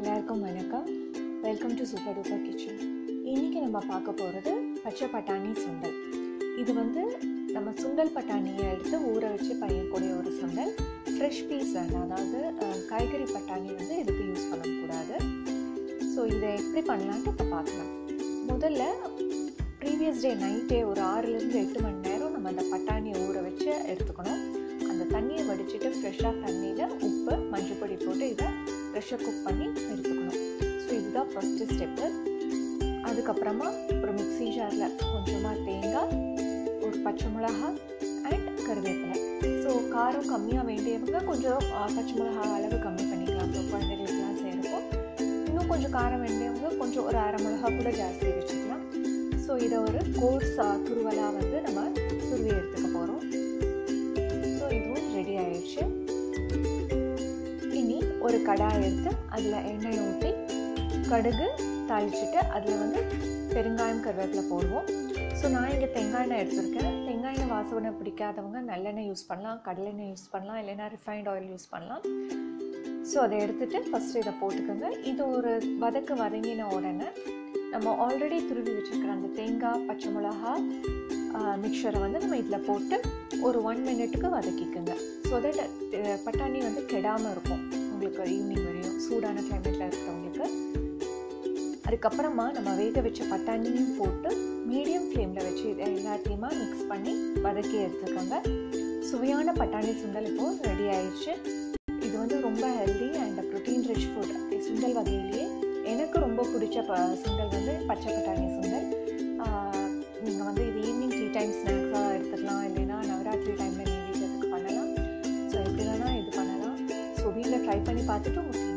எல்லாருக்கும் வணக்கம் welcome to super duper kitchen இன்றைக்கி நம்ம பார்க்க போகிறது பச்சை பட்டாணி சுண்டல் இது வந்து நம்ம சுண்டல் பட்டாணியை எடுத்து ஊற வச்சு பையக்கூடிய ஒரு சுண்டல் ஃப்ரெஷ் பீஸ் வேண்டாம் அதாவது அஹ், காய்கறி பட்டாணி வந்து இதுக்கு யூஸ் பண்ணக்கூடாது ஸோ இதை எப்படி பண்ணலான்ட்டு இப்போ பார்க்கலாம் முதல்ல ப்ரீவியஸ் டே நைட்டே ஒரு ஆறுலேருந்து எட்டு மணி நேரம் நம்ம அந்த பட்டாணியை ஊற வச்சு எடுத்துக்கணும் அந்த தண்ணியை வடிச்சிட்டு ஃப்ரெஷ்ஷாக தண்ணியில் உப்பு மஞ்சள் பொடி போட்டு இதை ப்ரெஷர் குக் பண்ணி எடுத்துக்கணும் ஸோ இதுதான் ஃபஸ்ட்டு ஸ்டெப்பு அதுக்கப்புறமா ஒரு மிக்ஸி ஜாரில் கொஞ்சமாக தேங்காய் ஒரு பச்சை மிளகா அண்ட் கருவேப்பிலை ஸோ காரம் கம்மியாக வேண்டியவங்க கொஞ்சம் ஆ, பச்சை மிளகா அளவு கம்மி பண்ணிக்கலாம் ஸோ குழந்தைகளுக்குலாம் செய்கிறப்போ இன்னும் கொஞ்சம் காரம் வேண்டியவங்க கொஞ்சம் ஒரு அரை மிளகா கூட ஜாஸ்தி வச்சுக்கலாம் ஸோ இதை ஒரு கோர்ஸ் துருவலாக வந்து நம்ம துருவி எடுத்துக்க போகிறோம் ஸோ இதுவும் ரெடி ஆயிடுச்சு இனி ஒரு கடாய் எடுத்து அதில் எண்ணெய் ஊற்றி கடுகு தாளிச்சிட்டு அதில் வந்து பெருங்காயம் கருவேப்பிலை போடுவோம் ஸோ நான் இங்கே தேங்காய் எண்ணெய் எடுத்திருக்கேன் தேங்காய் எண்ணெய் வாசனை பிடிக்காதவங்க நல்லெண்ணெய் யூஸ் பண்ணலாம் கடலெண்ணெய் யூஸ் பண்ணலாம் இல்லைன்னா ரிஃபைண்ட் ஆயில் யூஸ் பண்ணலாம் ஸோ அதை எடுத்துகிட்டு ஃபஸ்ட்டு இதை போட்டுக்கோங்க இது ஒரு வதக்கு வதங்கின உடனே நம்ம ஆல்ரெடி துருவி வச்சுருக்கிற அந்த தேங்காய் பச்சை மிளகா மிக்சரை வந்து நம்ம இதில் போட்டு ஒரு ஒன் மினிட்டுக்கு வதக்கிக்கோங்க ஸோ தட் பட்டாணி வந்து கெடாமல் இருக்கும் உங்களுக்கு ஈவினிங் வரையும் சூடான கிளைமேட்டில் இருக்கிறவங்களுக்கு அதுக்கப்புறமா நம்ம வேக வச்ச பட்டாணியும் போட்டு மீடியம் ஃப்ளேமில் வச்சு இதை எல்லாத்தையுமா மிக்ஸ் பண்ணி வதக்கி எடுத்துக்கோங்க சுவையான பட்டாணி சுண்டல் இப்போது ரெடி ஆயிடுச்சு இது வந்து ரொம்ப healthy and protein rich food சுண்டல் வகையிலேயே எனக்கு ரொம்ப பிடிச்ச ப சுண்டல் வந்து பச்சை பட்டாணி சுண்டல் நீங்கள் வந்து இது ஈவினிங் டீ டைம் ஸ்நாக்ஸாக எடுத்துக்கலாம் இல்லைன்னா நவராத்திரி டைமில் நெய்வேத்தியத்துக்கு பண்ணலாம் ஸோ எப்படி வேணால் இது பண்ணலாம் ஸோ வீட்டில் ட்ரை பண்ணி பார்த்துட்டு உங்கள்